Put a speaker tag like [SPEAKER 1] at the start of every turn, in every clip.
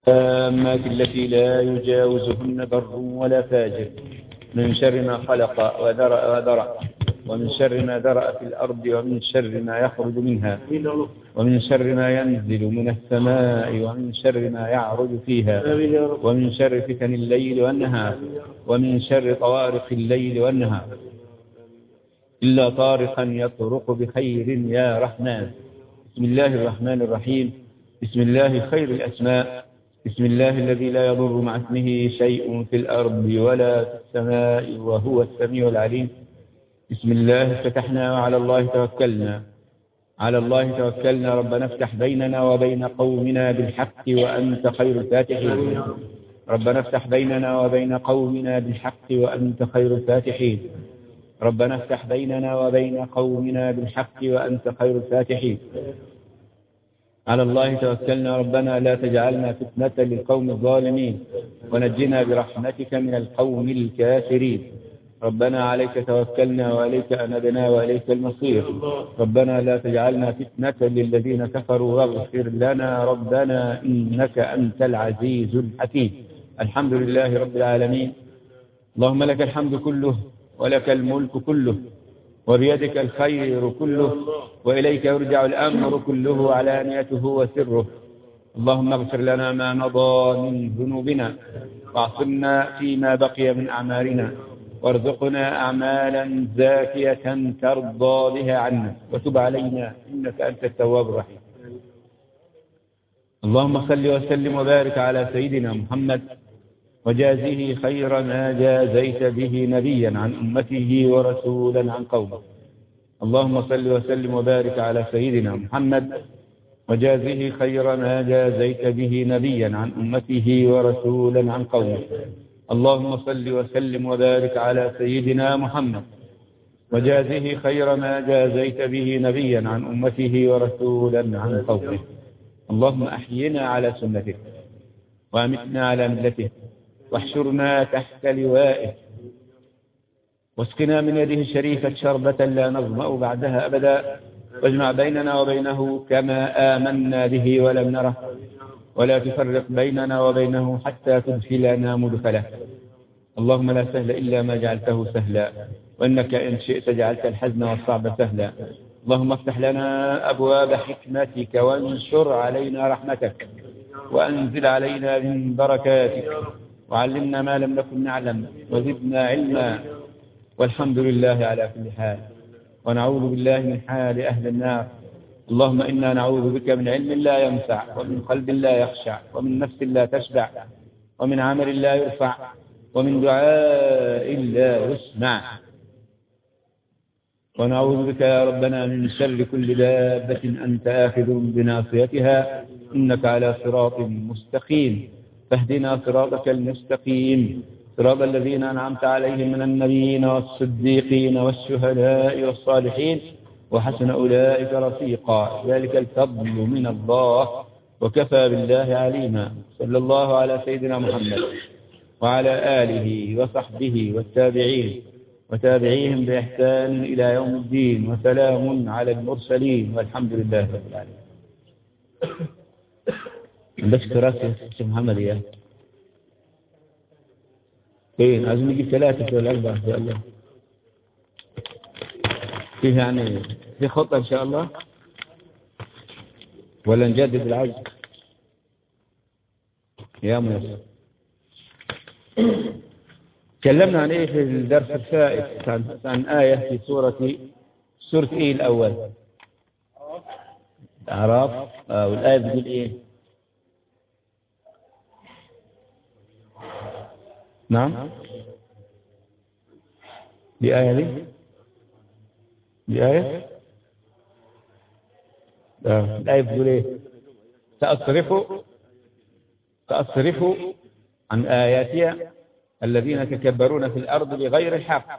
[SPEAKER 1] التامات التي لا يجاوزهن بر ولا فاجر من شر ما خلق وذرأ وذرأ ومن شر ما ذرأ في الأرض ومن شر ما يخرج منها ومن شر ما ينزل من السماء ومن شر ما يعرج فيها ومن شر فتن الليل والنهار ومن شر طوارق الليل والنهار إلا طارقا يطرق بخير يا رحمن بسم الله الرحمن الرحيم بسم الله خير الأسماء بسم الله الذي لا يضر مع اسمه شيء في الأرض ولا في السماء وهو السميع العليم بسم الله فتحنا وعلى الله توكلنا على الله توكلنا ربنا افتح بيننا وبين قومنا بالحق وأنت خير الفاتحين ربنا افتح بيننا وبين قومنا بالحق وأنت خير الفاتحين ربنا افتح بيننا وبين قومنا بالحق وأنت خير الفاتحين على الله توكلنا ربنا لا تجعلنا فتنة للقوم الظالمين ونجنا برحمتك من القوم الكافرين ربنا عليك توكلنا وعليك أنبنا وإليك المصير ربنا لا تجعلنا فتنة للذين كفروا واغفر لنا ربنا إنك أنت العزيز الحكيم الحمد لله رب العالمين اللهم لك الحمد كله ولك الملك كله وبيدك الخير كله وإليك يرجع الأمر كله علانيته وسره اللهم اغفر لنا ما مضى من ذنوبنا واعصمنا فيما بقي من أعمالنا وارزقنا أعمالا زاكية ترضى بها عنا وتب علينا إنك أنت التواب الرحيم اللهم صل وسلم وبارك على سيدنا محمد وجازه خير ما جازيت به نبيا عن أمته ورسولا عن قومه اللهم صل وسلم وبارك على سيدنا محمد وجازه خير ما جازيت به نبيا عن أمته ورسولا عن قومه اللهم صل وسلم وبارك على سيدنا محمد وجازه خير ما جازيت به نبيا عن أمته ورسولا عن قومه اللهم أحينا على سنته وأمتنا على ملته واحشرنا تحت لوائه واسقنا من يده الشريفة شربة لا نظمأ بعدها أبدا واجمع بيننا وبينه كما آمنا به ولم نره ولا تفرق بيننا وبينه حتى تدخلنا مدخله اللهم لا سهل إلا ما جعلته سهلا وإنك إن شئت جعلت الحزن والصعب سهلا اللهم افتح لنا أبواب حكمتك وانشر علينا رحمتك وأنزل علينا من بركاتك وعلمنا ما لم نكن نعلم وزدنا علما والحمد لله على كل حال ونعوذ بالله من حال أهل النار اللهم إنا نعوذ بك من علم لا ينفع ومن قلب لا يخشع ومن نفس لا تشبع ومن عمل لا يرفع ومن دعاء لا يسمع ونعوذ بك يا ربنا من شر كل دابة أنت آخذ بناصيتها إنك على صراط مستقيم فاهدنا صراطك المستقيم صراط الذين أنعمت عليهم من النبيين والصديقين والشهداء والصالحين وحسن أولئك رفيقا ذلك الفضل من الله وكفى بالله عليما صلى الله على سيدنا محمد وعلى آله وصحبه والتابعين وتابعيهم بإحسان إلى يوم الدين وسلام على المرسلين والحمد لله رب العالمين بشكر راسي شيخ محمد يا فين عايزين نجيب ثلاثة ولا أربعة إن شاء الله فيه يعني في خطة إن شاء الله ولا نجدد العزم يا ميسر تكلمنا عن ايه في الدرس الفائت عن, عن آية في سورة سورة ايه الأول أعراف آه والآية بتقول ايه نعم دي آية دي دي آية آه. الآية بتقول ايه سأصرف سأصرف عن آياتي الذين يتكبرون في الأرض بغير الحق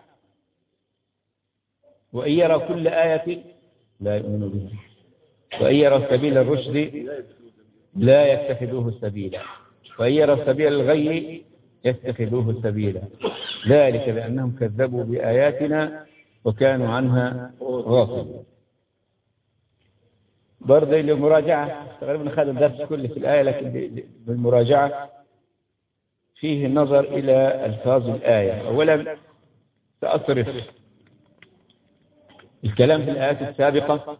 [SPEAKER 1] وإن يروا كل آية لا يؤمنوا بها وإن يروا سبيل الرشد لا يتخذوه سبيلا وإن يروا سبيل الغي يتخذوه سبيلا ذلك بأنهم كذبوا بآياتنا وكانوا عنها غافلين برضه للمراجعة تقريبا خد الدرس كله في الآية لكن بالمراجعة فيه النظر إلى ألفاظ الآية أولا سأصرف الكلام في الآيات السابقة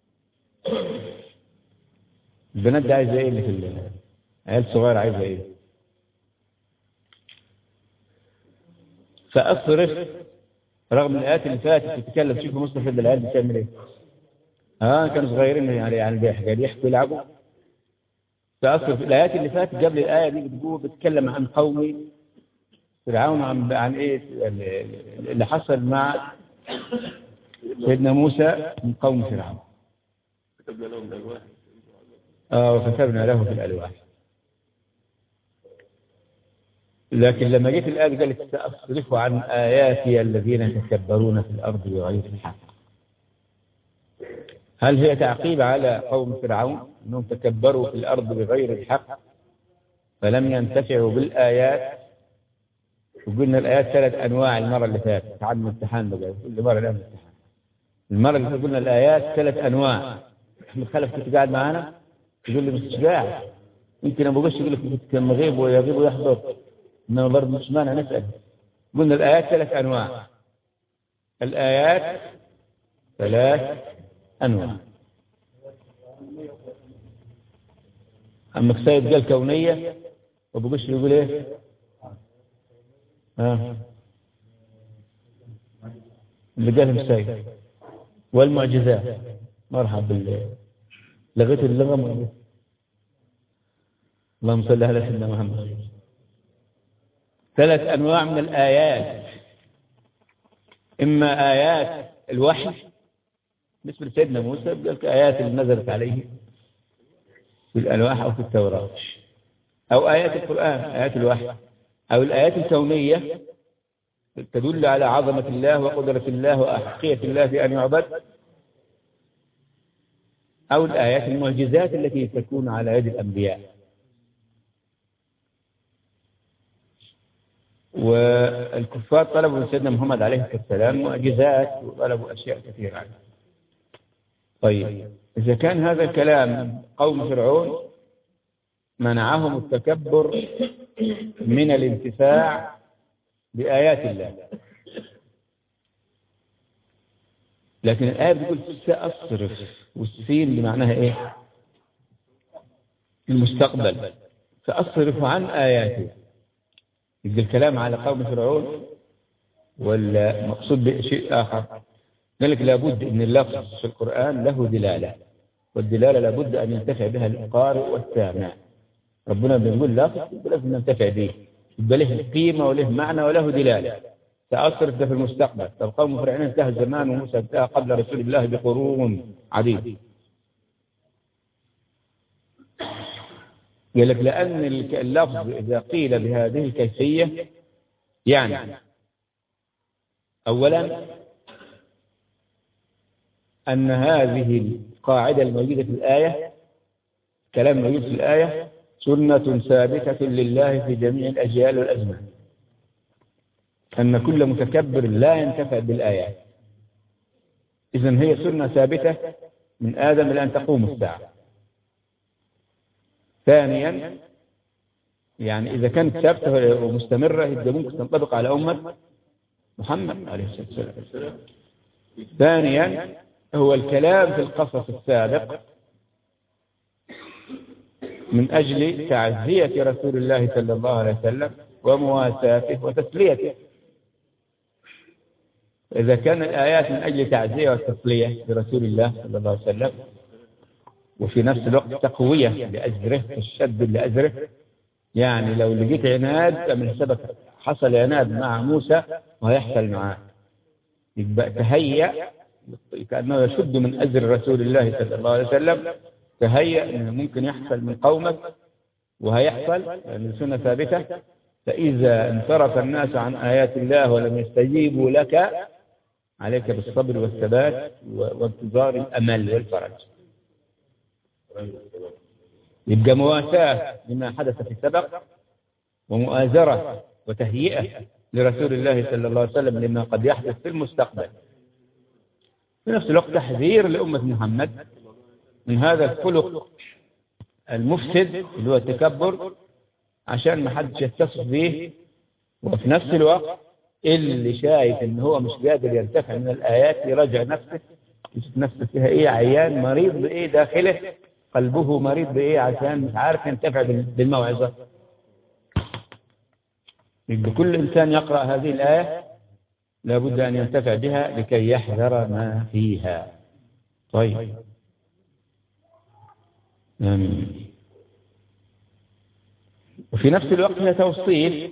[SPEAKER 1] البنات ده عايزة إيه اللي في العيال الصغيرة عايزة إيه فأصرف رغم الآيات اللي فاتت تتكلم شوفوا مصطفى العيال بتعمل إيه ها كانوا صغيرين يعني يعني بيحكوا يحكوا يلعبوا فأصرف الآيات اللي فاتت قبل الآية دي بتقول بتتكلم عن قوم فرعون عن عن إيه اللي حصل مع سيدنا موسى من قوم فرعون
[SPEAKER 2] كتبنا لهم الألواح
[SPEAKER 1] آه وكتبنا له في الألواح لكن لما جيت الآية قالت سأصرف عن آياتي الذين يتكبرون في الأرض بغير الحق هل هي تعقيب على قوم فرعون أنهم تكبروا في الأرض بغير الحق فلم ينتفعوا بالآيات وقلنا الآيات ثلاث أنواع المرة اللي فاتت عن الامتحان بقى كل مرة الآن امتحان المرة اللي فاتت قلنا الآيات ثلاث أنواع أحمد خلف كنت قاعد معانا يقول لي مش قاعد يمكن أبو بش يقول لك كنت كان مغيب ويغيب ويحضر إنما برضه مش مانع نسأل قلنا الآيات ثلاث أنواع الآيات ثلاث أنواع أما سيد قال كونية أبو بشر يقول إيه ها اللي قالهم سيد والمعجزات مرحبا بالله لغيت اللغة اللهم صل على سيدنا محمد ثلاث أنواع من الآيات إما آيات الوحي بالنسبة لسيدنا موسى قال آيات اللي نزلت عليه في الألواح أو في التوراة أو آيات القرآن آيات الوحي أو الآيات الكونية تدل على عظمة الله وقدرة الله وأحقية الله في أن يعبد أو الآيات المعجزات التي تكون على يد الأنبياء والكفار طلبوا من سيدنا محمد عليه السلام معجزات وطلبوا أشياء كثيرة عنه طيب إذا كان هذا الكلام قوم فرعون منعهم التكبر من الانتفاع بآيات الله لكن الآية بتقول سأصرف والسين بمعناها إيه المستقبل سأصرف عن آياتي يبقى الكلام على قوم فرعون ولا مقصود بشيء آخر قال لك لابد أن اللفظ في القرآن له دلالة والدلالة لابد أن ينتفع بها القارئ والسامع ربنا بيقول لفظ لازم ننتفع به يبقى له قيمة وله معنى وله دلالة سأصرف ده في المستقبل طب قوم فرعون انتهى الزمان وموسى انتهى قبل رسول الله بقرون عديد قال لك لأن اللفظ إذا قيل بهذه الكيفية يعني أولا أن هذه القاعدة الموجودة في الآية كلام موجود في الآية سنة ثابتة لله في جميع الأجيال والأزمان أن كل متكبر لا ينتفع بالآيات إذن هي سنة ثابتة من آدم إلى أن تقوم الساعة ثانيا يعني إذا كانت ثابتة ومستمرة يبقى ممكن تنطبق على أمة محمد عليه الصلاة والسلام ثانيا هو الكلام في القصص السابق من أجل تعزية رسول الله صلى الله عليه وسلم ومواساته وتسليته إذا كان الآيات من أجل تعزية وتسلية لرسول الله صلى الله عليه وسلم وفي نفس الوقت تقوية لأجره الشد لأجره يعني لو لقيت عناد من سبب حصل عناد مع موسى وهيحصل معاه يبقى تهيأ كأنه يشد من أجر رسول الله صلى الله عليه وسلم تهيأ أنه ممكن يحصل من قومك وهيحصل يعني سنة ثابتة فإذا انصرف الناس عن آيات الله ولم يستجيبوا لك عليك بالصبر والثبات وانتظار الأمل والفرج يبقى مواساة لما حدث في السبق ومؤازرة وتهيئة لرسول الله صلى الله عليه وسلم لما قد يحدث في المستقبل في نفس الوقت تحذير لأمة محمد من هذا الخلق المفسد اللي هو التكبر عشان ما حدش يتصف به وفي نفس الوقت اللي شايف ان هو مش قادر يرتفع من الايات يراجع نفسه يشوف نفسه فيها ايه عيان مريض بايه داخله قلبه مريض بايه عشان مش عارف ينتفع بال- بالموعظه يبقى كل انسان يقرا هذه الايه لابد ان ينتفع بها لكي يحذر ما فيها طيب آمين وفي نفس الوقت هي توصيف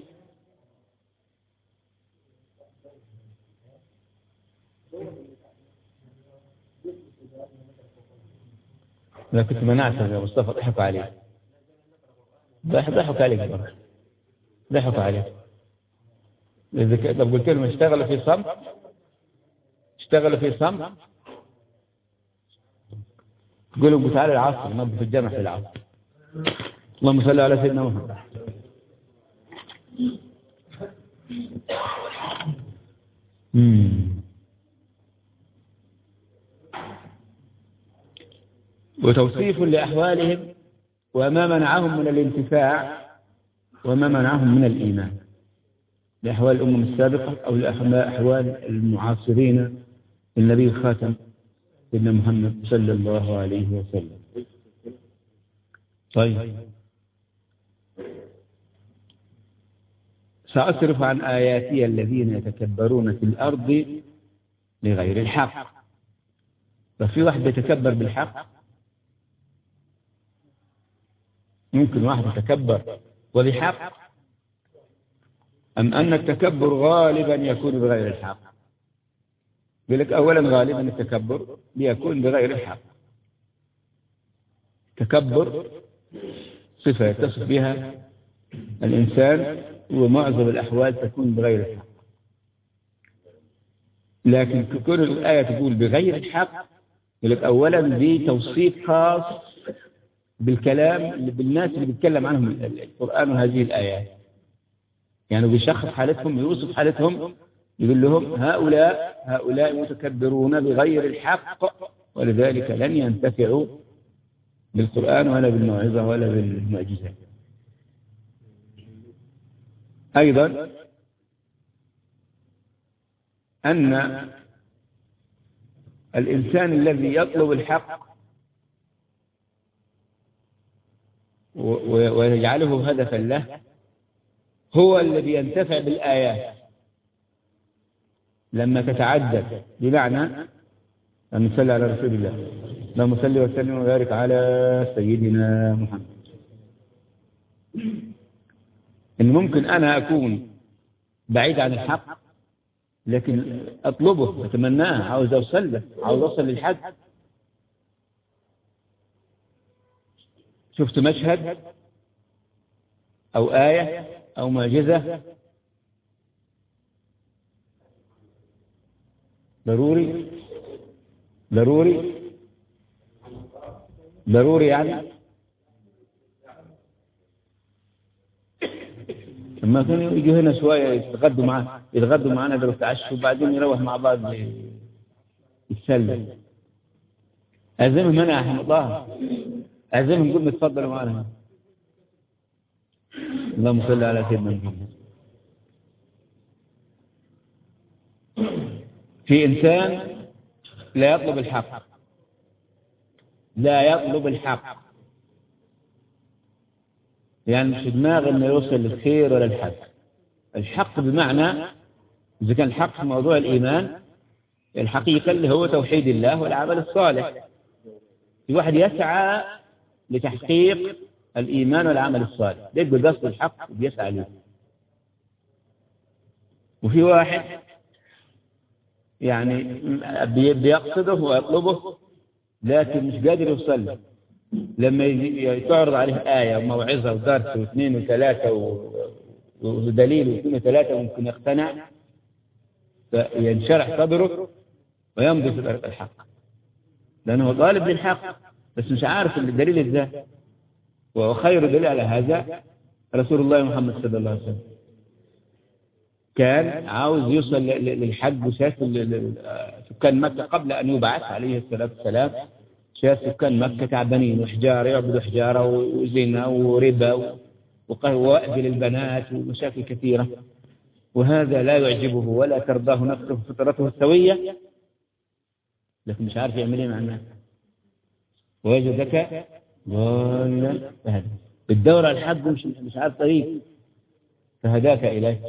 [SPEAKER 1] أنا كنت منعتك يا مصطفى ضحكوا عليك ضح- ضحكوا عليك برضه ضحكوا عليك إذا ك- طب قلت لهم اشتغلوا في صمت اشتغلوا في صمت تقول لهم تعالى العصر نظف الجامع في العصر اللهم صل على سيدنا محمد مم. وتوصيف لأحوالهم وما منعهم من الانتفاع وما منعهم من الإيمان لأحوال الأمم السابقة أو لأحوال المعاصرين النبي الخاتم سيدنا محمد صلى الله عليه وسلم طيب سأصرف عن آياتي الذين يتكبرون في الأرض لغير الحق ففي واحد يتكبر بالحق ممكن واحد يتكبر وبحق أم أن التكبر غالبا يكون بغير الحق يقول لك أولا غالبا التكبر بيكون بغير الحق تكبر صفة يتصف بها الإنسان ومعظم الأحوال تكون بغير الحق لكن كون الآية تقول بغير الحق يقول لك أولا دي توصيف خاص بالكلام بالناس اللي بيتكلم عنهم القرآن وهذه الآيات يعني بيشخص حالتهم يوصف حالتهم يقول لهم هؤلاء هؤلاء متكبرون بغير الحق ولذلك لن ينتفعوا بالقرآن ولا بالموعظة ولا بالمعجزات أيضا أن الإنسان الذي يطلب الحق ويجعله هدفا له هو الذي ينتفع بالآيات لما تتعدد بمعنى أن نصلي على رسول الله اللهم صل وسلم وبارك على سيدنا محمد إن ممكن أنا أكون بعيد عن الحق لكن أطلبه أتمناه عاوز أوصل له عاوز أوصل للحد شفت مشهد أو آية أو معجزة ضروري ضروري ضروري يعني لما كانوا يجوا هنا شوية يتغدوا معنا يتغدوا معنا يقدروا يتعشوا وبعدين يروح مع بعض يتسلم أعزمهم هنا يا أحمد الله أعزمهم قلنا تفضلوا معنا اللهم صل على سيدنا محمد في إنسان لا يطلب الحق لا يطلب الحق يعني مش دماغ انه يوصل للخير ولا الحق الحق بمعنى اذا كان الحق في موضوع الايمان الحقيقه اللي هو توحيد الله والعمل الصالح في واحد يسعى لتحقيق الايمان والعمل الصالح ده يبقى قصد الحق وبيسعى له وفي واحد يعني بيقصده ويطلبه لكن مش قادر يوصل له لما تعرض عليه آية وموعظة ودرس واثنين وثلاثة ودليل واثنين وثلاثة ممكن يقتنع فينشرح صدره ويمضي في طريق الحق لأنه طالب للحق بس مش عارف الدليل ازاي وخير دليل على هذا رسول الله محمد صلى الله عليه وسلم كان عاوز يوصل للحج وسافر سكان مكة قبل أن يبعث عليه الصلاة والسلام شاف سكان مكة تعبانين وحجارة يعبدوا حجارة وزنا وربا وقهوة للبنات ومشاكل كثيرة وهذا لا يعجبه ولا ترضاه نفسه فطرته السوية لكن مش عارف يعمل ايه مع الناس ووجدك ضالا فهدى بتدور على الحق مش مش عارف طريق فهداك إليه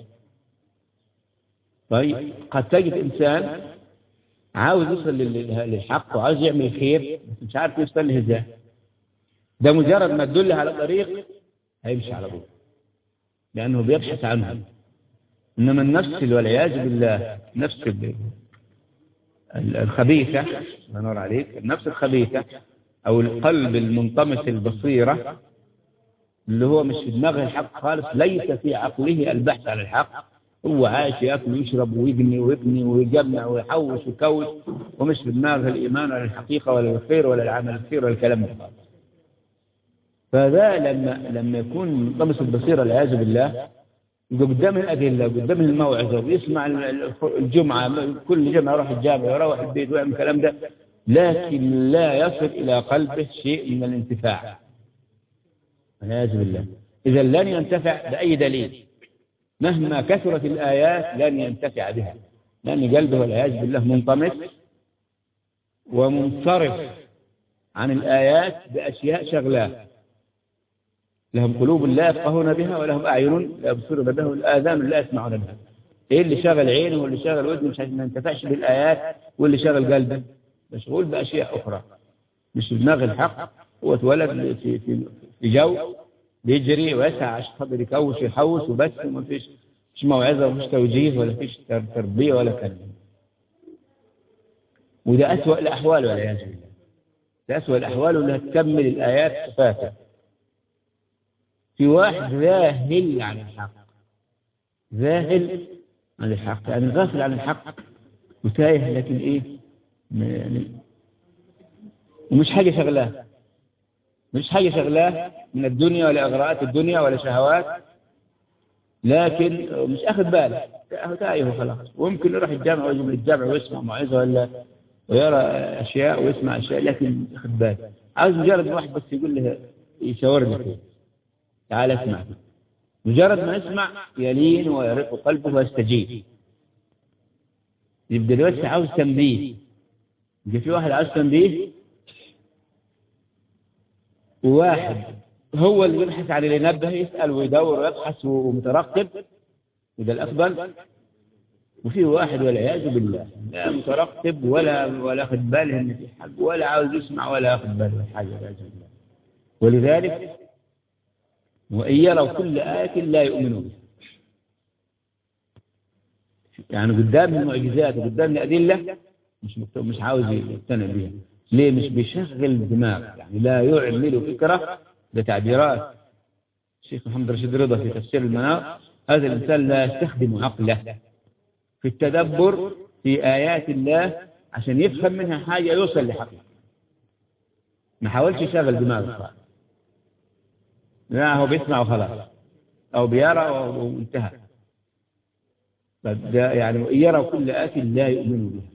[SPEAKER 1] طيب قد تجد إنسان عاوز يوصل لل- للحق وعاوز يعمل خير بس مش عارف يوصل له ازاي ده مجرد ما تدل على طريق هيمشي على طول لأنه بيبحث عنه إنما النفس والعياذ بالله نفس ال- ال- الخبيثة الله ينور عليك النفس الخبيثة أو القلب المنطمس البصيرة اللي هو مش في دماغه الحق خالص ليس في عقله البحث عن الحق هو عايش ياكل ويشرب ويبني ويبني ويجمع ويحوش ويكوش ومش في دماغه الإيمان ولا الحقيقة ولا الخير ولا العمل الخير ولا الكلام ده فذا لما لما يكون منطمس البصيرة والعياذ بالله قدام الأدلة قدام الموعظة ويسمع ال- الجمعة كل جمعة يروح الجامع ويروح البيت ويعمل الكلام ده لكن لا يصل إلى قلبه شيء من الانتفاع والعياذ بالله إذا لن ينتفع بأي دليل مهما كثرت الآيات لن ينتفع بها لأن قلبه والعياذ بالله منطمس ومنصرف عن الآيات بأشياء شغلاه لهم قلوب لا يفقهون بها ولهم أعين لا يبصرون بها والآذان لا يسمعون بها إيه اللي شغل عينه واللي شغل ودنه مش عشان ما ينتفعش بالآيات واللي شغل قلبه مشغول بأشياء أخرى مش في دماغ الحق هو اتولد في في في جو بيجري ويسعى عشان خاطر يكوش ويحوش وبس وما فيش مش موعظة ومش توجيه ولا فيش تر- تربية ولا كلام وده أسوأ الأحوال والعياذ بالله ده أسوأ الأحوال اللي هتكمل الآيات صفاته في واحد ذاهل عن الحق ذاهل عن الحق يعني غافل عن الحق وتايه لكن ايه م- يعني ومش حاجة شغلاه مش حاجة شغلاه من الدنيا ولا إغراءات الدنيا ولا شهوات لكن مش أخذ باله هو تايه وخلاص وممكن يروح الجامع ويجي من الجامع ويسمع موعظة ولا ويرى أشياء ويسمع أشياء لكن ياخذ باله عاوز مجرد واحد بس يقول له يشاور له كده تعال اسمع مجرد ما يسمع يلين ويرق قلبه ويستجيب يبقى دلوقتي عاوز تنبيه يبقى في واحد عاوز تنبيه وواحد هو اللي يبحث عن اللي ينبه يسأل ويدور ويبحث ومترقب وده الأفضل وفي واحد والعياذ بالله لا مترقب ولا ولا اخذ باله ان في حق ولا عاوز يسمع ولا ياخذ باله من حاجه والعياذ بالله ولذلك وإن يروا كل آية لا يؤمنوا بها يعني قدام المعجزات وقدام الأدلة مش مكتوب مش عاوز يقتنع بها ليه مش بيشغل الدماغ يعني لا يعمل فكرة بتعبيرات الشيخ محمد رشيد رضا في تفسير المنار هذا الإنسان لا يستخدم عقله في التدبر في آيات الله عشان يفهم منها حاجة يوصل لحقيقة ما حاولش يشغل دماغه خالص لا هو بيسمع وخلاص أو بيرى وانتهى ده يعني يرى كل آت لا يؤمن بها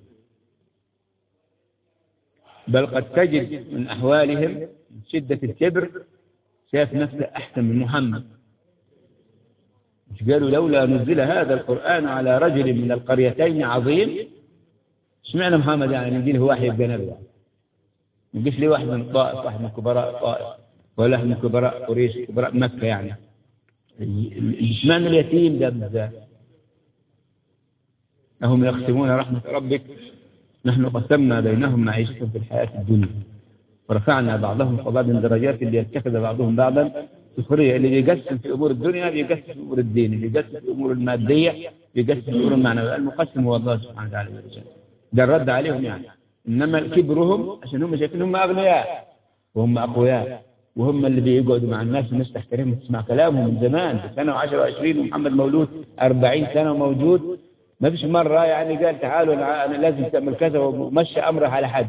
[SPEAKER 1] بل قد تجد من أحوالهم من شدة الكبر شاف نفسه أحسن من محمد مش قالوا لولا نزل هذا القرآن على رجل من القريتين عظيم اشمعنى محمد يعني نجي له واحد يبقى نبي يعني ما يجيش لي واحد من الطائف واحد من كبراء الطائف ولا واحد من كبراء قريش كبراء مكة يعني اشمعنى اليتيم ده بالذات أهم يقسمون رحمة ربك نحن قسمنا بينهم معيشتهم في الحياة الدنيا ورفعنا بعضهم فوق درجات ليتخذ بعضهم بعضا سخرية اللي بيقسم في أمور الدنيا بيقسم في أمور الدين اللي بيقسم في أمور المادية بيقسم في أمور المعنوية المقسم هو الله سبحانه وتعالى ده الرد عليهم يعني إنما كبرهم عشان هم شايفين هم أغنياء وهم أقوياء وهم اللي بيقعدوا مع الناس الناس تحترمهم تسمع كلامهم من زمان سنة وعشرة وعشرين ومحمد مولود أربعين سنة موجود ما فيش مرة يعني قال تعالوا أنا, أنا لازم تعمل كذا ومشي أمره على حد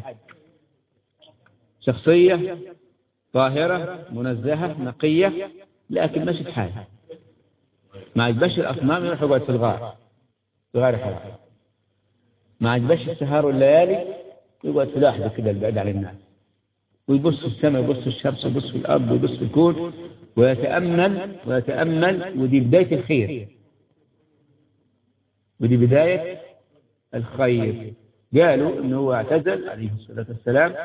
[SPEAKER 1] شخصية طاهرة منزهة نقية لكن ماشي في حالها ما عجبش الأصنام يروح يقعد في الغار في غار حلقة ما عجبش السهر والليالي يقعد في لوحده كده البعيد عن الناس ويبص في السماء ويبص في الشمس ويبص في الأرض ويبص في الكون ويتأمل ويتأمل ودي بداية الخير ودي بداية الخير قالوا انه هو اعتزل عليه الصلاة والسلام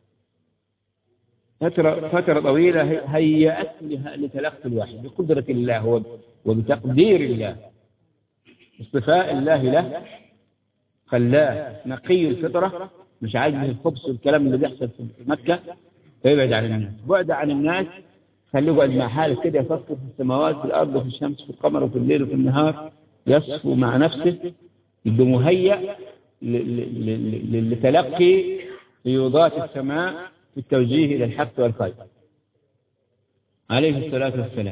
[SPEAKER 1] فترة, فترة طويلة هيأت لها لتلقي الوحي بقدرة الله وبتقدير الله اصطفاء الله له خلاه نقي الفطرة مش عاجبه الخبز والكلام اللي بيحصل في مكة فيبعد عن الناس بعد عن الناس خليه يقعد مع حاله كده يفكر في السماوات في الأرض وفي الشمس في القمر وفي الليل وفي النهار يصفو مع نفسه يبقى مهيأ لتلقي فيوضات السماء في التوجيه إلى الحق والخير عليه الصلاة والسلام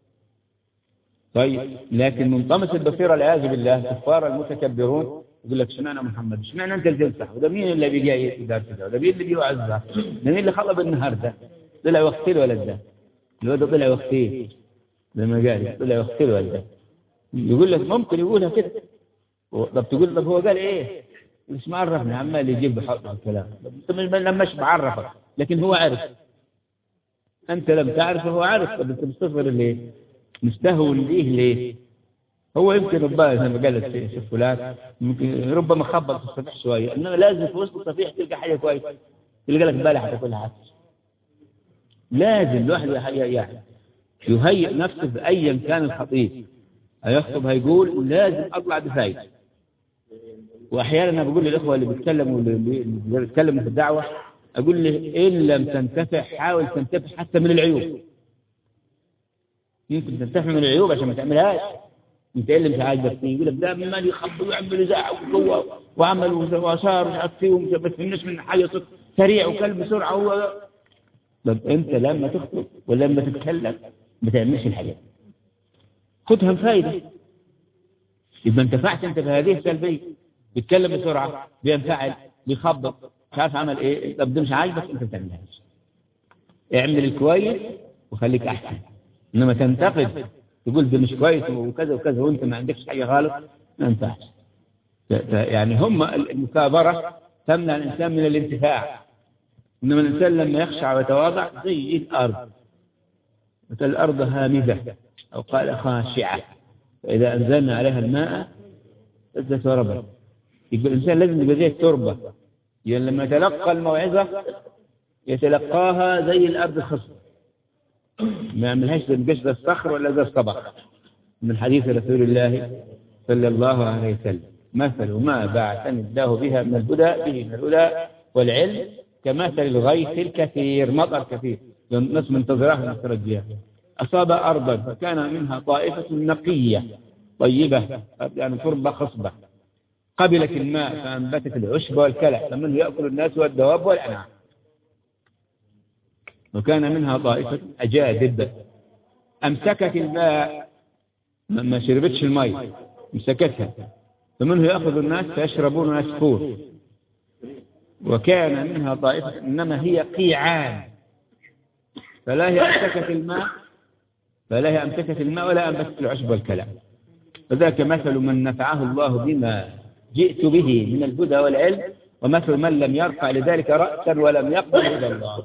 [SPEAKER 1] طيب لكن منطمس البصيرة والعياذ بالله الكفار المتكبرون يقول لك اشمعنى محمد اشمعنى انت اللي تنصح وده مين اللي بيجي يدار كده وده مين اللي بيوعزها ده مين اللي خلب النهارده طلع وقتي الولد ده الولد طلع وقتي زي ما قال طلع وقتي الولد ده يقول لك ممكن يقولها كده طب تقول طب هو قال ايه مش معرفني عمال يجيب بحط الكلام انت مش معرفك لكن هو عارف انت لم تعرف هو عارف طب انت مستصغر ليه مستهون ليه ليه هو يمكن ربما زي ما قالت الشيخ فلان ممكن ربما خبط في الصفيح شويه انما لازم في وسط الصفيح تلقى حاجه كويسه تلقى لك بلحه تاكلها حتى لازم الواحد يعني يهيئ نفسه بايا كان الخطيب هيخطب هيقول لازم اطلع بفايده واحيانا انا بقول للاخوه اللي بيتكلموا اللي بيتكلموا في الدعوه اقول له ان لم تنتفع حاول تنتفع حتى من العيوب يمكن تنتفع من العيوب عشان ما تعملهاش انت ايه اللي مش عاجبك فيه يقول لك ده عمال يخبط ويعمل ازاع وقوه وعمل وصار ومش عارف فيه ومش بس الناس من حاجه سريع وكلب بسرعه هو طب انت لما تخطب ولا لما تتكلم ما تعملش الحاجات خدها بفايده يبقى انتفعت انت بهذه السلبيه بيتكلم بسرعه بينفعل بيخبط مش عارف عمل ايه طب ده مش عاجبك انت ما تعملهاش اعمل الكويس وخليك احسن انما تنتقد تقول ده مش كويس وكذا وكذا وانت ما عندكش حاجه غلط ما ينفعش يعني هم المكابره تمنع الانسان من الانتفاع انما الانسان لما يخشع ويتواضع زي الارض مثل الارض هامده او قال خاشعه فاذا انزلنا عليها الماء اهتزت وربت يبقى الانسان لازم يبقى زي التربه يعني لما يتلقى الموعظه يتلقاها زي الارض الخصبه ما يعملهاش زي زي الصخر ولا زي الصبخ من حديث رسول الله صلى الله عليه وسلم مثل ما بعثني الله بها من الهدى به من الهدى والعلم كمثل الغيث الكثير مطر كثير الناس منتظراه مترجية أصاب أرضا فكان منها طائفة نقية طيبة يعني تربة خصبة قبلت الماء فأنبتت العشب والكلع فمنه يأكل الناس والدواب والأنعام وكان منها طائفة أجادب أمسكت الماء ما شربتش الماء مسكتها فمنه يأخذ الناس فيشربون ويسكون وكان منها طائفة إنما هي قيعان فلا هي أمسكت الماء فلا هي أمسكت الماء ولا أنبتت العشب والكلام فذاك مثل من نفعه الله بما جئت به من الهدى والعلم ومثل من لم يرفع لذلك رأسا ولم يقبل هدى الله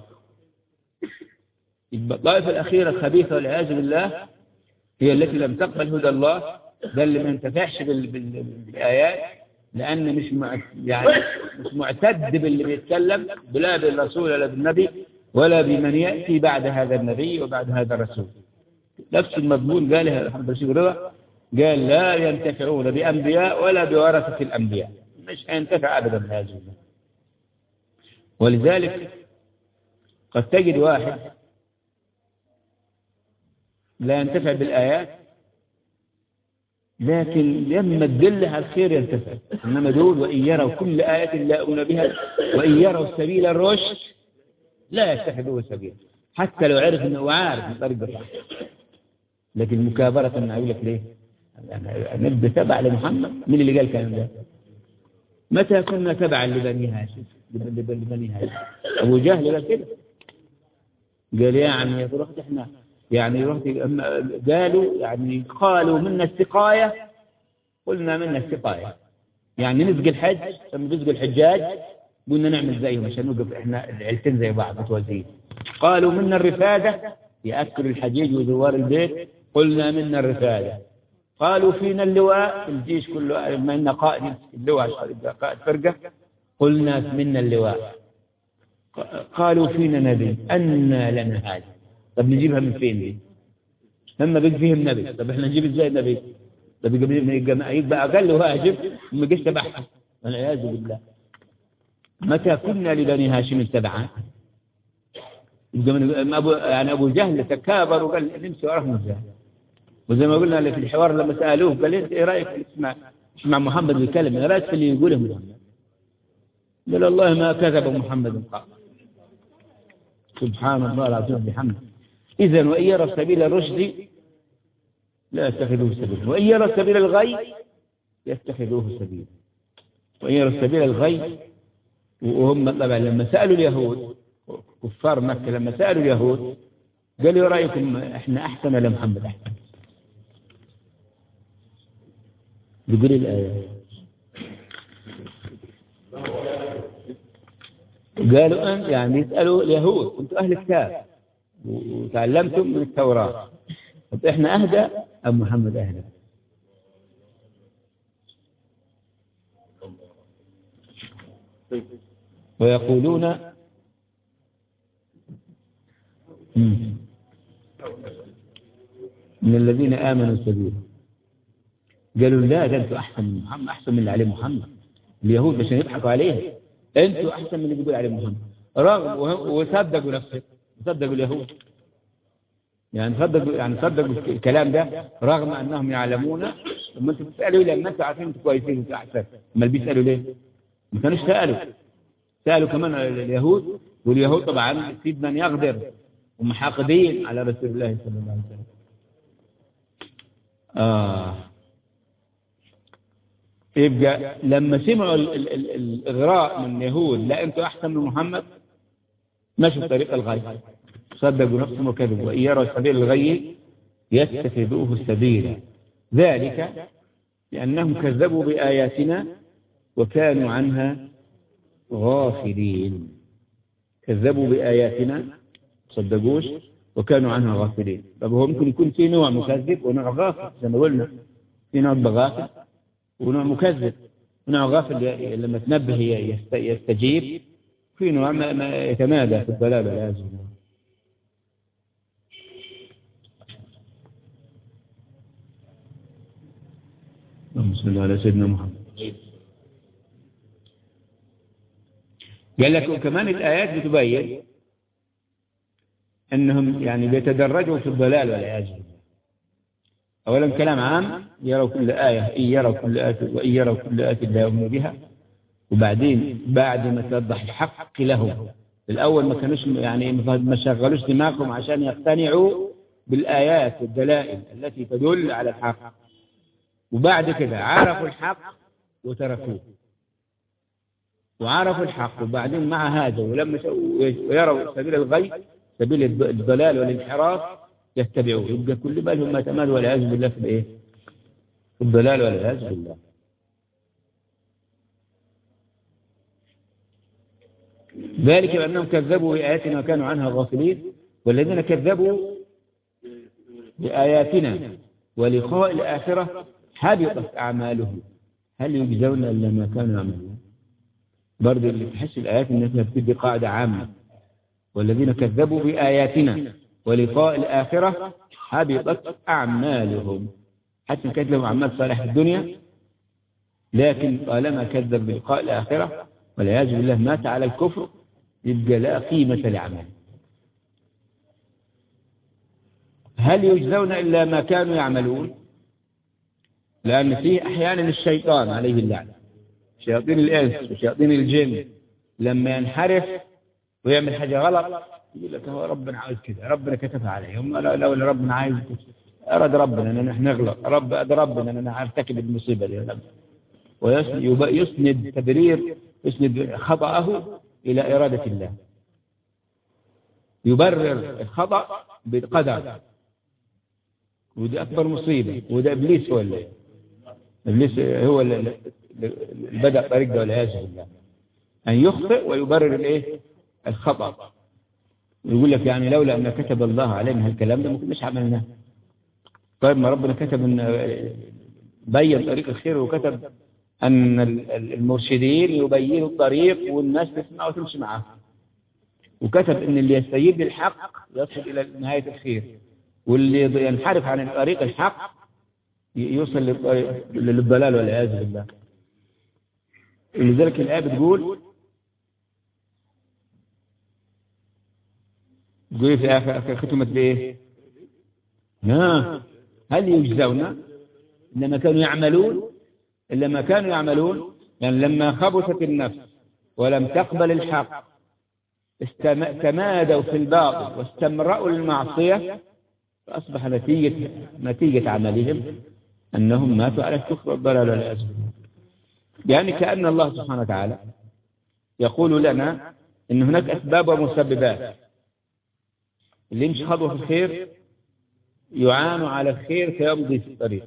[SPEAKER 1] الطائفة الأخيرة الخبيثة والعياذ بالله هي التي لم تقبل هدى الله ده اللي ما ينتفعش بالآيات لأن مش مع يعني مش معتد باللي بيتكلم بلا بالرسول ولا بالنبي ولا بمن يأتي بعد هذا النبي وبعد هذا الرسول نفس المضمون قالها الحمد لله رضا قال لا ينتفعون بأنبياء ولا بورثة الأنبياء مش هينتفع أبدا بهذه ولذلك قد تجد واحد لا ينتفع بالآيات لكن لما تدلها الخير ينتفع إنما دول وإن يروا كل آية لا يؤمن بها وإن يروا سبيل الرشد لا يتخذوه سبيلا حتى لو عرف أنه عارف من طريق الصح لكن مكابرة أنه يقول لك ليه نبدأ تبع لمحمد مين اللي قال الكلام ده متى كنا تبعا لبني هاشم لبني هاشم أبو جهل قال كده قال يعني يا رحت احنا يعني رحت قالوا يعني قالوا منا السقاية قلنا منا السقاية يعني نسقي الحج لما بيسقوا الحجاج قلنا نعمل زيهم عشان نوقف احنا العيلتين زي بعض متوازيين قالوا منا الرفادة يأكل الحجيج وزوار البيت قلنا منا الرفادة قالوا فينا اللواء الجيش كله بما ان قائد اللواء قائد فرقة قلنا منا اللواء قالوا فينا نبي أن لنا هذا طب نجيبها من فين دي لما بيجي فيهم نبي طب احنا نجيب ازاي النبي طب يبقى اقل واجب ما جيش تبعها والعياذ بالله متى كنا لبني هاشم تبعا أبو يعني أبو جهل تكابر وقال نمشي وراه جهل وزي ما قلنا في الحوار لما سألوه قال ايه رأيك اسمع اسمع محمد بيتكلم ايه رأيك في اللي يقوله محمد قال الله ما كذب محمد قال سبحان الله العظيم بحمده إذا وإن يرى سبيل الرشد لا يتخذوه سبيلا وإن يرى سبيل الغي يتخذوه سبيلا وإن يرى سبيل الغي وهم طبعا لما سألوا اليهود كفار مكة لما سألوا اليهود قالوا رأيكم احنا أحسن ولا محمد أحسن يقول الآية قالوا أن يعني يسألوا اليهود أنتم أهل الكتاب وتعلمتم من التوراة طب إحنا أهدى أم محمد أهدى ويقولون من الذين آمنوا سبيلا قالوا لا ده أنتوا أحسن من محمد أحسن من اللي عليه محمد اليهود عشان يضحكوا عليه أنتوا أحسن من اللي بيقول عليه محمد رغم وصدقوا نفسه صدقوا اليهود يعني صدقوا يعني صدقوا الكلام ده رغم انهم يعلمون لما انتوا بتسالوا لما انتوا عارفين انتوا كويسين انتوا احسن امال بيسالوا ليه؟ ما كانوش سالوا سالوا كمان اليهود واليهود طبعا في من يغدر هم حاقدين على رسول الله صلى الله عليه وسلم آه يبقى لما سمعوا الإغراء من اليهود لا أنتوا أحسن من محمد مشوا طريق الغي صدقوا نفسهم وكذبوا وإن يروا سبيل الغي يتخذوه سبيلا ذلك لأنهم كذبوا بآياتنا وكانوا عنها غافلين كذبوا بآياتنا صدقوش وكانوا عنها غافلين طب هو ممكن يكون في نوع مكذب ونوع غافل زي ما قلنا في نوع غافل ونوع مكذب ونوع غافل لما تنبه يستجيب في نوع ما يتمادى في الضلال والعياذ بالله اللهم صل على سيدنا محمد قال لك وكمان الآيات بتبين أنهم يعني بيتدرجوا في الضلال والعياذ بالله أولا كلام عام يروا كل آية إن يروا كل آية وإن يروا كل آية لا يؤمنوا بها وبعدين بعد ما توضح الحق لهم الأول ما كانوش يعني ما شغلوش دماغهم عشان يقتنعوا بالآيات والدلائل التي تدل على الحق وبعد كده عرفوا الحق وتركوه وعرفوا الحق وبعدين مع هذا ولما ويروا سبيل الغي سبيل الضلال والانحراف يتبعوه يبقى كل بالهم ما تمال والعياذ بالله في الايه؟ في الضلال والعياذ بالله ذلك بأنهم كذبوا بآياتنا وكانوا عنها غافلين والذين كذبوا بآياتنا ولقاء الآخرة حبطت أعمالهم هل يجزون إلا ما كانوا يعملون برضه اللي تحس الآيات الناس بتدي قاعدة عامة والذين كذبوا بآياتنا ولقاء الآخرة حبطت أعمالهم حتى كانت لهم أعمال صالحة في الدنيا لكن طالما كذب بلقاء الآخرة والعياذ بالله مات على الكفر يبقى لا قيمة لعمله هل يجزون إلا ما كانوا يعملون لأن فيه أحيانا الشيطان عليه اللعنة شياطين الإنس وشياطين الجن لما ينحرف ويعمل حاجة غلط يقول لك هو ربنا عاوز كذا ربنا كتبها عليهم لو ربنا عايز أراد ربنا أن نحن نغلط رب أراد ربنا أن أرتكب المصيبة دي ويسند تبرير يسند خطأه إلى إرادة الله يبرر الخطأ بالقدر ودي أكبر مصيبة وده إبليس هو اللي إبليس هو اللي بدأ طريق ده والعياذ بالله أن يخطئ ويبرر الإيه الخطأ يقول لك يعني لولا أن كتب الله علينا هالكلام ده ما كناش عملناه طيب ما ربنا كتب أن بين طريق الخير وكتب أن المرشدين يبينوا الطريق والناس تسمع وتمشي معاه وكتب أن اللي يستجيب للحق يصل إلى نهاية الخير واللي ينحرف عن طريق الحق يوصل للضلال والعياذ بالله لذلك الآية بتقول تقول في آخر ختمت بإيه؟ ها هل يجزون لما كانوا يعملون لما كانوا يعملون يعني لما خبثت النفس ولم تقبل الحق تمادوا في الباطل واستمرأوا المعصية فأصبح نتيجة نتيجة عملهم أنهم ماتوا على الكفر والضلال والعياذ بالله يعني كأن الله سبحانه وتعالى يقول لنا أن هناك أسباب ومسببات اللي يمشي خطوة في الخير يعان على الخير فيمضي في الطريق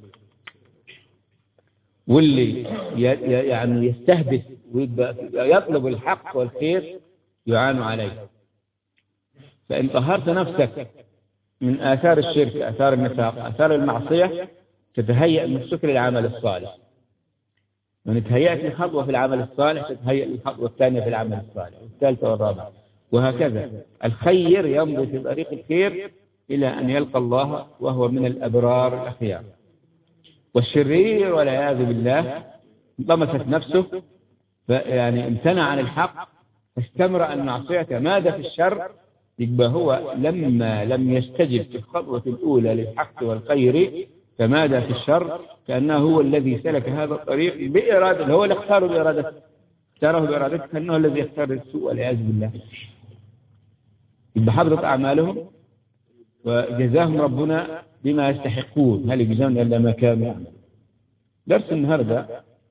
[SPEAKER 1] واللي يعني يستهدف ويطلب الحق والخير يعان عليه فإن طهرت نفسك من آثار الشرك آثار النفاق آثار المعصية تتهيأ نفسك للعمل الصالح من تهيأت الخطوة في العمل الصالح تتهيأ الخطوة الثانية في العمل الصالح والثالثة والرابعة وهكذا الخير يمضي في طريق الخير إلى أن يلقى الله وهو من الأبرار الأخيار والشرير والعياذ بالله انطمست نفسه يعني امتنع عن الحق فاستمر المعصية ماد في الشر يبقى هو لما لم يستجب في الخطوة الأولى للحق والخير فماذا في الشر كأنه هو الذي سلك هذا الطريق بإرادة هو اللي اختاره بإرادته اختاره بإرادته كأنه الذي يختار السوء والعياذ بالله يبقى حضرت أعمالهم وجزاهم ربنا بما يستحقون هل يجزون إلا ما كانوا يعملون درس النهاردة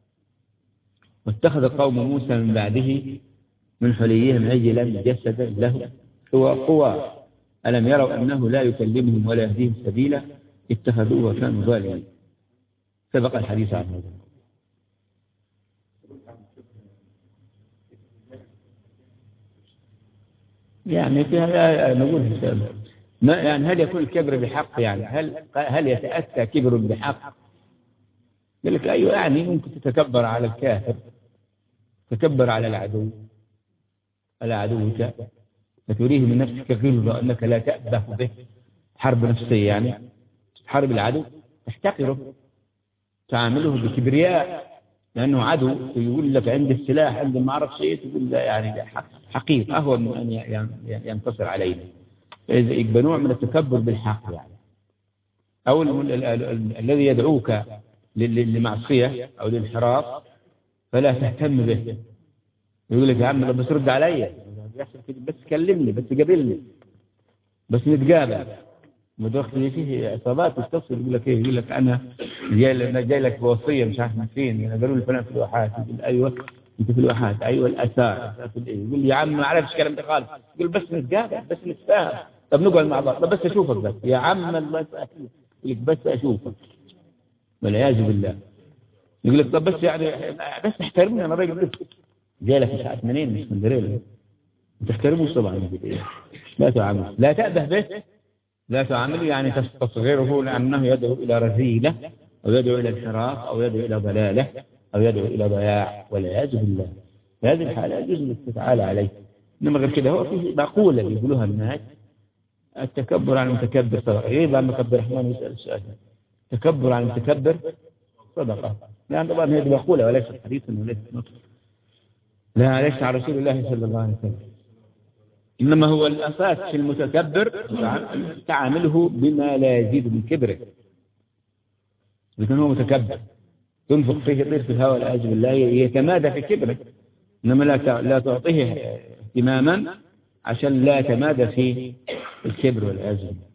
[SPEAKER 1] واتخذ قوم موسى من بعده من حليهم عجلا جسدا له هو قوى ألم يروا أنه لا يكلمهم ولا يهديهم سبيلا اتخذوه وكانوا ظالمين سبق الحديث عن هذا يعني في هذا نقول ما يعني هل يكون الكبر بحق يعني هل هل يتأتى كبر بحق؟ يقول لك أيوة يعني ممكن تتكبر على الكافر تكبر على العدو على عدوك فتريه من نفسك غلظة أنك لا تأبه به حرب نفسية يعني تحارب العدو تحتقره تعامله بكبرياء لأنه عدو يقول لك عند السلاح عند ما أعرف شيء تقول لا يعني حقيق أهون من أن ينتصر علينا يبقى نوع من التكبر بالحق يعني أو الذي يدعوك لمعصية أو للانحراف فلا تهتم به يقول لك يا عم بس رد عليا بس كلمني بس قابلني بس نتقابل مدخل فيه عصابات تتصل يقول لك ايه يقول لك انا جاي جاي لك بوصيه مش عارف من فين يعني قالوا لي فلان في الواحات يقول ايوه انت في الواحات ايوه الاثار يقول لي يا عم ما اعرفش كلام ده خالص يقول بس نتقابل بس نتفاهم طب نقعد مع بعض طب بس اشوفك بس يا عم الله يسعدك يقول لك بس اشوفك والعياذ بالله يقول لك طب بس يعني بس احترمني انا راجل لسه جاي لك ساعه منين من اسكندريه تحترمه طبعا لا تعامل لا تأبه به لا تعامله يعني تستصغره لأنه يدعو إلى رذيلة أو يدعو إلى انحراف أو يدعو إلى ضلالة أو يدعو إلى ضياع والعياذ بالله في هذه الحالة يجوز الاستفعال عليه إنما غير كده هو في مقولة يقولوها الناس التكبر عن المتكبر صدقة إيه بقى عبد الرحمن يسأل السؤال التكبر عن المتكبر صدقة يعني طبعا هذه مقولة وليست حديثا وليست نطق لا ليس على رسول الله صلى الله عليه وسلم إنما هو الأساس في المتكبر تعامله بما لا يزيد من كبره لكن هو متكبر تنفق فيه يطير في الهواء والعياذ بالله يتمادى في كبره إنما لا لا تعطيه اهتماما عشان لا يتمادى في الكبر والعياذ بالله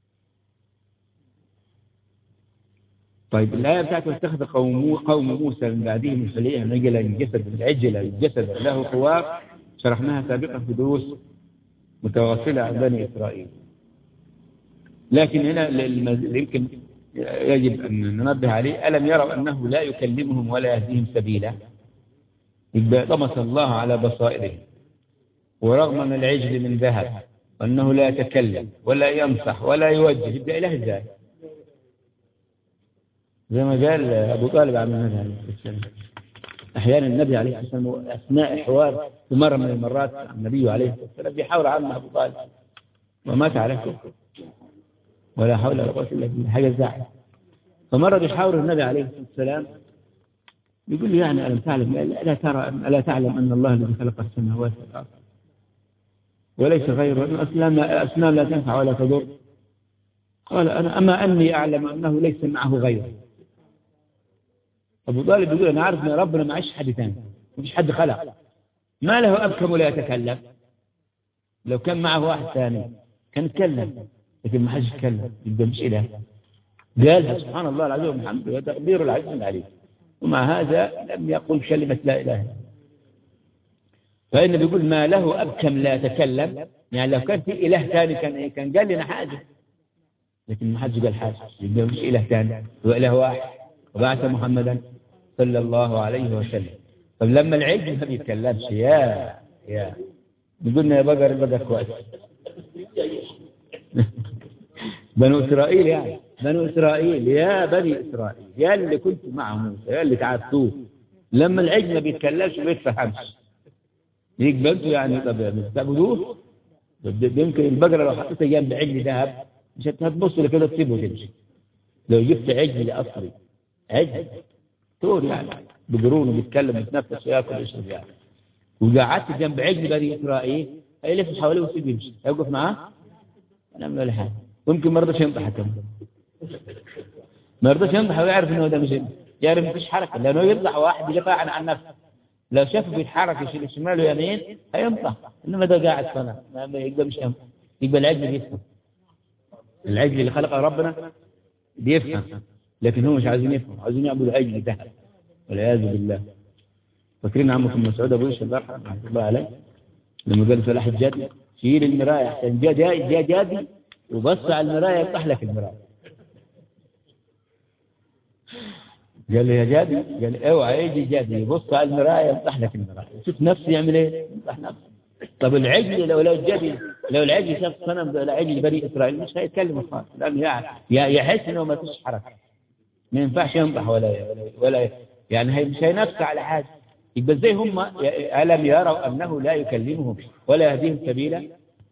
[SPEAKER 1] طيب الآية بتاعت واتخذ قوم قوم موسى من بعده من حليهم عجلا جسد العجل جسد له خوار شرحناها سابقا في دروس متواصلة عن بني إسرائيل لكن هنا يمكن يجب أن ننبه عليه ألم يروا أنه لا يكلمهم ولا يهديهم سبيلا يبقى طمس الله على بصائرهم ورغم أن العجل من ذهب وأنه لا يتكلم ولا يمسح ولا يوجه يبقى إله إزاي زي ما قال أبو طالب عن النبي عليه الصلاة والسلام أحيانا النبي عليه الصلاة والسلام أثناء حوار في مرة من المرات النبي عليه الصلاة والسلام بيحاور عمه أبو طالب ومات على كفر ولا حول ولا قوة إلا بالله حاجة زعل فمرة بيحاور النبي عليه الصلاة والسلام يقول لي يعني ألم تعلم ألا ترى ألا تعلم أن الله الذي خلق السماوات والأرض وليس غيره أسنان أسنان لا تنفع ولا تضر قال أنا أما أني أعلم أنه ليس معه غيره أبو طالب يقول أنا عارف أن ربنا ما عيش حد ثاني ما فيش حد خلق ما له أبكم ولا يتكلم لو كان معه واحد ثاني كان يتكلم لكن ما حدش يتكلم يبقى مش إله قالها سبحان الله العظيم والحمد وتقدير العزيز العليم ومع هذا لم يقل كلمة لا إله إلا فإن بيقول ما له أبكم لا يتكلم يعني لو كان في إله ثاني كان كان قال لنا حاجة لكن ما حدش قال حاجة يبقى مش إله ثاني هو إله واحد وبعث محمدا صلى الله عليه وسلم طب لما العجل ما بيتكلمش يا يا بيقولنا يا بقر البقر كويس بنو إسرائيل يعني بنو إسرائيل يا بني إسرائيل يا اللي كنت مع موسى يا اللي تعبتوه لما العجل ما بيتكلمش ما بيتفهمش يبقى انتوا يعني طب تعبدوه يمكن البقرة لو حطيتها جنب عجل ذهب مش هتبص لكده تسيبه وتمشي لو جبت عجل أصلي عجل طول يعني بقرونه بيتكلم بيتنفس وياكل ويشرب يعني وقعدت جنب عجل بني إسرائيل هيلف حواليه ويسيب يمشي هيوقف معاه ولا ولا حاجة ويمكن ما رضاش ينضح كمان ما رضاش ينضح ويعرف انه ده مش يعرف مفيش حركه لانه ينضح واحد يدافع عن عن نفسه لو شافه بيتحرك يشيل شمال ويمين هينضح انما ده قاعد صنع ما يبقى مش ينضح يبقى العجل بيفهم العجل اللي خلقه ربنا بيفهم لكن هم مش عايزين يفهموا عايزين يعبدوا عجل ذهب والعياذ بالله فاكرين عمكم مسعود ابو يوسف الله رحمه الله عليه لما قال فلاح الجدي شيل المرايه احسن جا جا جا جادي وبص على المرايه يفتح لك المرايه قال لي يا جادي قال اوعى يجي جادي يبص على المرايه يفتح لك المرايه شوف نفسه يعمل ايه يفتح نفسه طب العجل لو لو الجدي لو العجل شاف صنم العجل بني اسرائيل مش هيتكلم خالص لانه يعني يحس انه ما فيش حركه ما ينفعش ينضح ولا ولا, ولا يعني هي مش هينفس على حاجه يبقى ازاي هم الم يروا انه لا يكلمهم ولا يهديهم سبيلا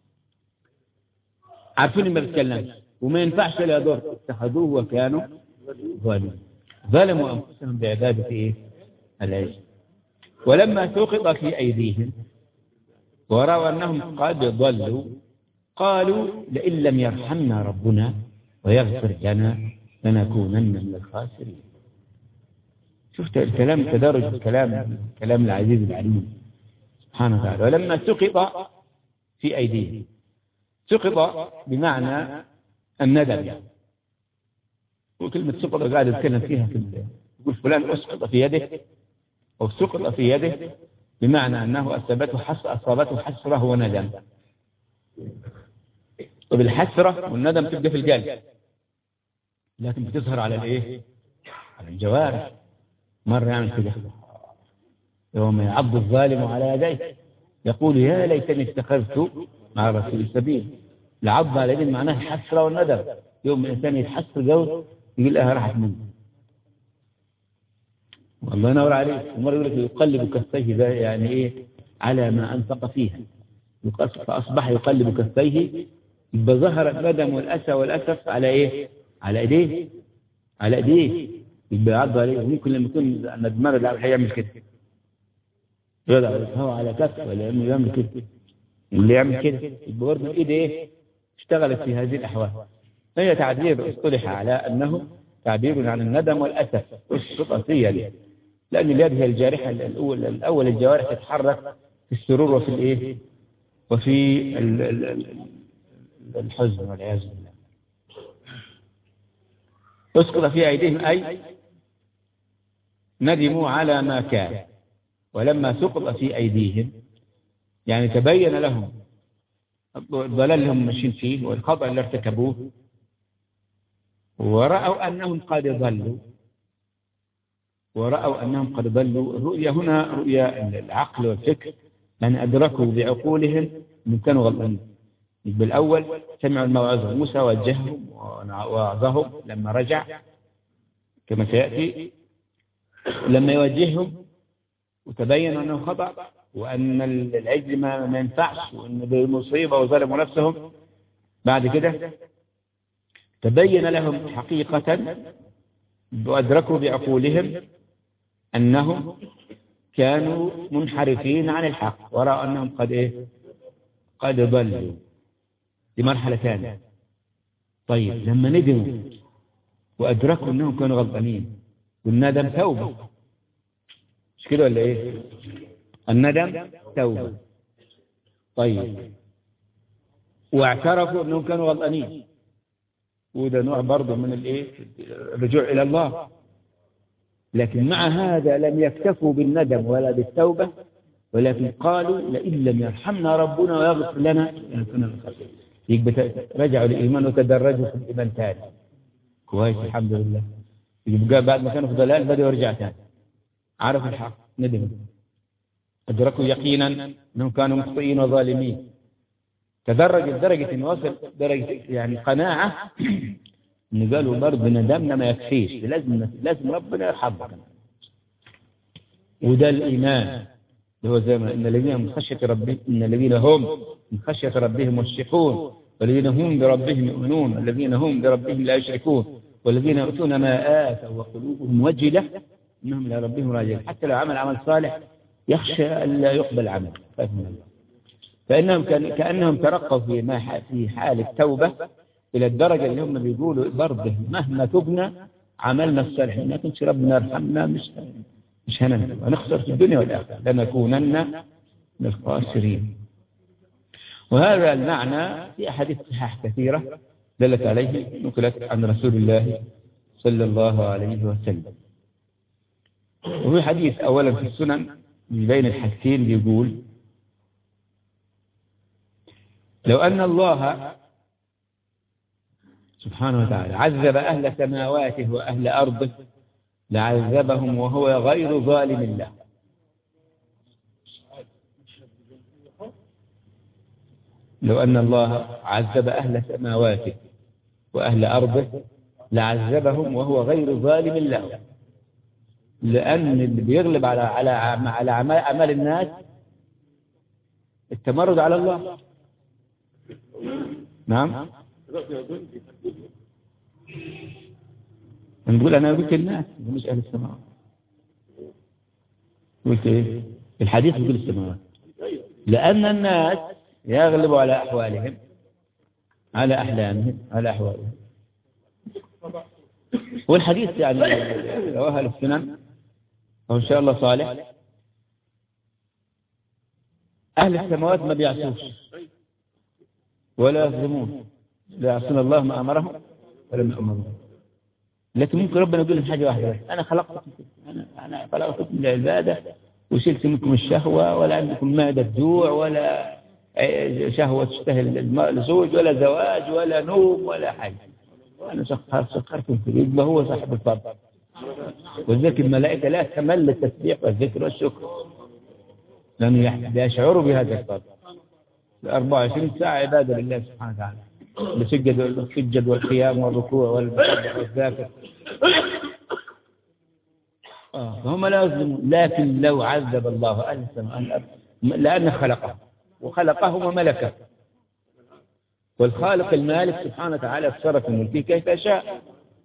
[SPEAKER 1] عارفين ما بيتكلمش وما ينفعش لا يضر اتخذوه وكانوا ظالمين ظلموا انفسهم بعباده ايه العجل ولما سقط في ايديهم ورأوا أنهم قد ضلوا قالوا لئن لم يرحمنا ربنا ويغفر لنا لنكونن من الخاسرين شفت الكلام تدرج الكلام كلام العزيز العليم سبحانه وتعالى ولما سقط في أيديهم سقط بمعنى الندم يعني وكلمة سقط قاعد يتكلم فيها في يقول فلان أسقط في يده أو سقط في يده بمعنى أنه أصابته حس أصابته حسرة وندم وبالحسرة والندم تبقى في القلب لكن بتظهر على الإيه؟ على الجوارح مرة يعمل كده يوم يعض الظالم على يديه يقول يا ليتني اتخذت مع رسول السبيل العض على يدين معناه الحسرة والندم يوم الإنسان يتحسر قوي يقول لها راحت منه الله ينور عليك ومرة يقول لك يقلب كفيه ده يعني ايه على ما انفق فيها فاصبح يقلب كفيه يبقى ظهر الندم والاسى والاسف على ايه على ايديه على ايديه يبقى يعض عليه ممكن لما يكون ندمان لا هيعمل كده يضع هو على كف ولا يعمل كده اللي يعمل كده يبقى برضه الايد ايه اشتغلت في هذه الاحوال هي تعبير اصطلح على انه تعبير عن الندم والاسف والسقطيه دي لأن اليد هي الجارحة الأول, الأول الجوارح تتحرك في السرور وفي الإيه وفي الحزن والعياذ بالله اسقط في أيديهم أي ندموا على ما كان ولما سقط في أيديهم يعني تبين لهم الضلال اللي هم ماشيين فيه والخطأ اللي ارتكبوه ورأوا أنهم قد ضلوا ورأوا أنهم قد ضلوا الرؤيا هنا رؤيا العقل والفكر أن أدركوا بعقولهم من كانوا غلطانين بالأول سمعوا الموعظة موسى وجههم ووعظهم لما رجع كما سيأتي لما يوجههم وتبين أنه خطأ وأن العجل ما ما ينفعش وأن بمصيبة وظلموا نفسهم بعد كده تبين لهم حقيقة وأدركوا بعقولهم أنهم كانوا منحرفين عن الحق ورأوا أنهم قد إيه قد ضلوا دي مرحلة ثانية طيب لما ندموا وأدركوا أنهم كانوا غلطانين والندم توبة مش كده ولا إيه الندم توبة طيب واعترفوا أنهم كانوا غلطانين وده نوع برضه من الايه الرجوع إلى الله لكن مع هذا لم يكتفوا بالندم ولا بالتوبة ولكن قالوا لئن لم يرحمنا ربنا ويغفر لنا لنكون من الخاسرين يبقى رجعوا للإيمان وتدرجوا في الإيمان ثاني كويس الحمد لله يبقى بعد ما كانوا في ضلال بدأوا يرجع ثاني عرفوا الحق ندموا أدركوا يقينا أنهم كانوا مخطئين وظالمين تدرج لدرجة أنه وصل درجة يعني قناعة أنه قالوا برضه ندمنا ما يكفيش لازم لازم ربنا يرحمنا وده الإيمان اللي هو زي ما إن الذين من خشية ربهم إن الذين هم من خشية ربهم مشفقون والذين هم بربهم يؤمنون والذين هم بربهم لا يشركون والذين يؤتون ما آتوا وقلوبهم وجلة إنهم إلى ربهم راجعون حتى لو عمل عمل صالح يخشى ألا يقبل عمله خايف من الله فإنهم كان كأنهم ترقوا في ما في حال التوبة إلى الدرجة اللي هم بيقولوا برضه مهما تبنى عملنا الصالح ما كنش ربنا يرحمنا مش مش هننسى ونخسر في الدنيا والآخرة لنكونن من الخاسرين وهذا المعنى في أحاديث صحاح كثيرة دلت عليه نقلت عن رسول الله صلى الله عليه وسلم وفي حديث أولا في السنن بين الحديثين بيقول لو أن الله سبحانه وتعالى عذب أهل سماواته وأهل أرضه لعذبهم وهو غير ظالم الله لو أن الله عذب أهل سماواته وأهل أرضه لعذبهم وهو غير ظالم الله لأن اللي بيغلب على على على أعمال أعمال الناس التمرد على الله نعم نقول أنا قلت الناس مش أهل السماوات قلت إيه الحديث يقول السماوات لأن الناس يغلب على أحوالهم على أحلامهم على أحوالهم والحديث يعني رواه أهل السنن أو إن شاء الله صالح أهل السماوات ما بيعصوش ولا يظلمون لا يعصون الله ما أمرهم ولم يأمرهم لكن ممكن ربنا يقول لهم حاجة واحدة أنا خلقتكم أنا أنا خلقتكم للعبادة وشلت منكم الشهوة ولا عندكم معدة جوع ولا شهوة تشتهي الزوج ولا زواج ولا نوم ولا حاجة أنا سخر سخرتم في يبقى هو صاحب الفضل ولذلك الملائكة لا تمل التسبيح والذكر والشكر لأنه يشعروا بهذا الفضل 24 ساعة عبادة لله سبحانه وتعالى بسجد السجد والقيام والركوع والمسبح والذاكر آه فهم لا يظلمون لكن لو عذب الله أهل السماء لأنه خلقه وخلقه وملكه والخالق المالك سبحانه وتعالى اتصرف ملكه كيف شاء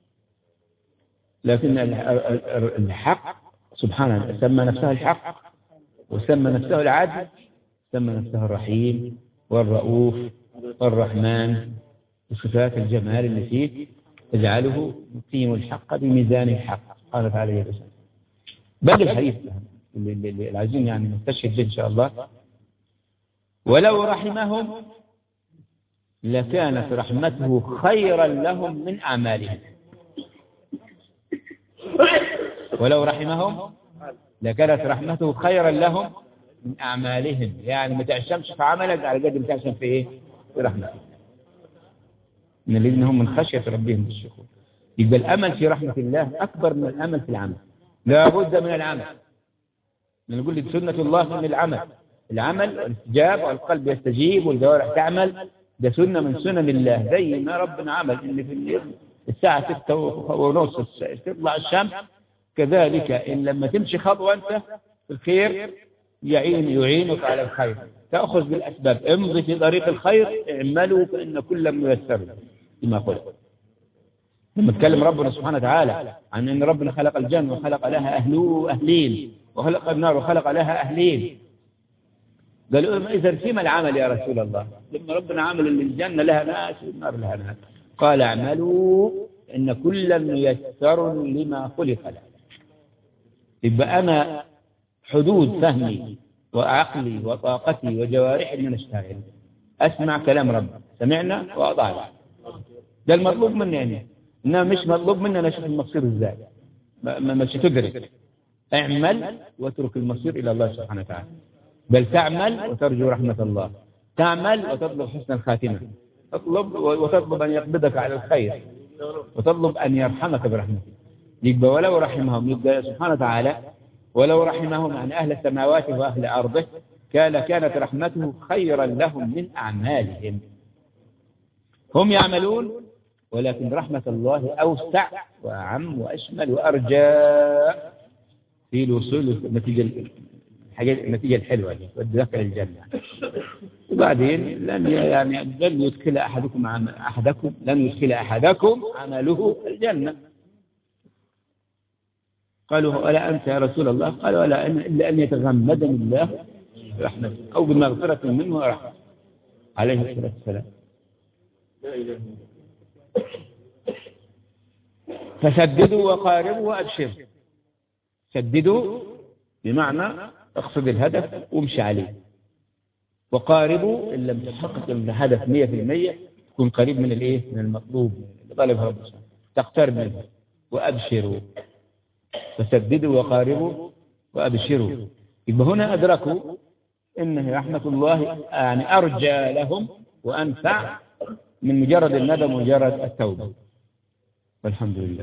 [SPEAKER 1] لكن الحق سبحانه سمى نفسه الحق وسمى نفسه العدل سمى نفسه الرحيم والرؤوف والرحمن وصفات الجمال اللي فيه تجعله يقيم الحق بميزان الحق سبحانه وتعالى يا باقي الحديث اللي, اللي عايزين يعني نستشهد به إن شاء الله ولو رحمهم لكانت رحمته خيرا لهم من أعمالهم ولو رحمهم لكانت رحمته خيرا لهم من أعمالهم يعني ما تعشمش في عملك على قد ما تعشم في إيه في رحمتك من الذين هم من خشية ربهم بالشكور يبقى الأمل في رحمة الله أكبر من الأمل في العمل لابد من العمل نقول لك سنة الله من العمل العمل والاستجابة والقلب يستجيب والجوارح تعمل ده سنة من سنن الله زي ما ربنا عمل إن في الساعة ستة ونص تطلع الشمس كذلك إن لما تمشي خطوة أنت في الخير يعين يعينك على الخير تأخذ بالأسباب امضي في طريق الخير اعملوا فإن كل ميسر لما قلت لما تكلم ربنا سبحانه وتعالى عن أن ربنا خلق الجنة وخلق لها أهله أهلين وخلق النار وخلق لها أهلين قالوا إذا فيما العمل يا رسول الله لما ربنا عمل أن الجنة لها ناس والنار لها ناس قال اعملوا إن كلا ميسر لما خلق له يبقى أنا حدود فهمي وعقلي وطاقتي وجوارحي أن نشتغل أسمع كلام ربنا سمعنا وأطعنا ده المطلوب مني يعني إنما مش مطلوب مني أنا أشوف المصير إزاي مش تدرك اعمل واترك المصير إلى الله سبحانه وتعالى بل تعمل وترجو رحمة الله تعمل وتطلب حسن الخاتمة تطلب وتطلب أن يقبضك على الخير وتطلب أن يرحمك برحمته يبقى ولو رحمهم يبقى سبحانه وتعالى ولو رحمهم عن أهل السماوات وأهل أرضه كان كانت رحمته خيرا لهم من أعمالهم هم يعملون ولكن رحمة الله أوسع وأعم وأشمل وأرجى في الوصول للنتيجة الحاجات النتيجة الحلوة دي والدخل الجنة وبعدين لن يعني لن يدخل أحدكم عم أحدكم لن يدخل أحدكم عمله الجنة قالوا ولا أنت يا رسول الله قال ولا أنا إلا أن يتغمدني الله برحمته أو بمغفرة منه ورحمة عليه الصلاة والسلام فسددوا وقاربوا وأبشروا سددوا بمعنى اقصد الهدف وامشي عليه وقاربوا إن لم تحقق الهدف 100% تكون قريب من الايه من المطلوب اللي طالبها رب تقترب منه وأبشروا فسددوا وقاربوا وأبشروا يبقى هنا أدركوا إن رحمة الله يعني أرجى لهم وأنفع من مجرد الندم ومجرد التوبة والحمد لله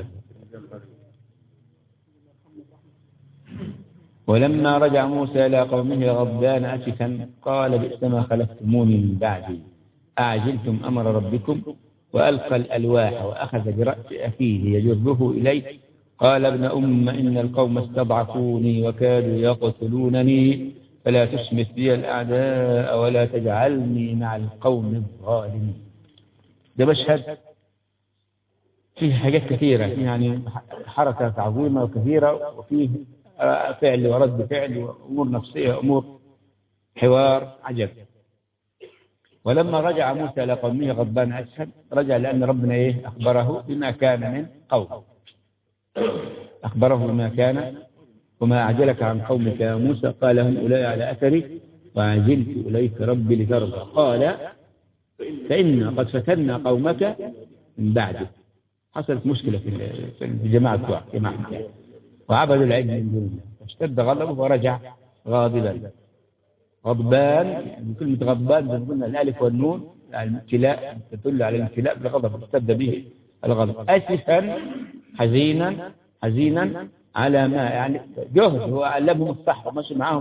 [SPEAKER 1] ولما رجع موسى إلى قومه غضبان أسفا قال بئس ما خلفتموني من بعدي أعجلتم أمر ربكم وألقى الألواح وأخذ برأس أخيه يجره إليه قال ابن أم إن القوم استضعفوني وكادوا يقتلونني فلا تشمت بي الأعداء ولا تجعلني مع القوم الظالمين ده مشهد فيه حاجات كثيرة يعني حركة عظيمة وكثيرة وفيه فعل ورد فعل وأمور نفسية أمور حوار عجب ولما رجع موسى إلى قومه غضبان أسهل رجع لأن ربنا إيه أخبره بما كان من قوم أخبره بما كان وما أعجلك عن قومك يا موسى قال هم أولئك على أثري وعجلت إليك ربي لترضى قال فإنا قد فتنا قومك من بعدك حصلت مشكلة في جماعة جماعة وعبدوا العجل من دون الله فاشتد غضبه ورجع غاضبا غضبان من كلمة غضبان زي ما قلنا الألف والنون يعني الامتلاء تدل على الامتلاء بالغضب اشتد به الغضب أسفا حزينا حزينا على ما يعني جهد هو علمهم الصح وماشي معاهم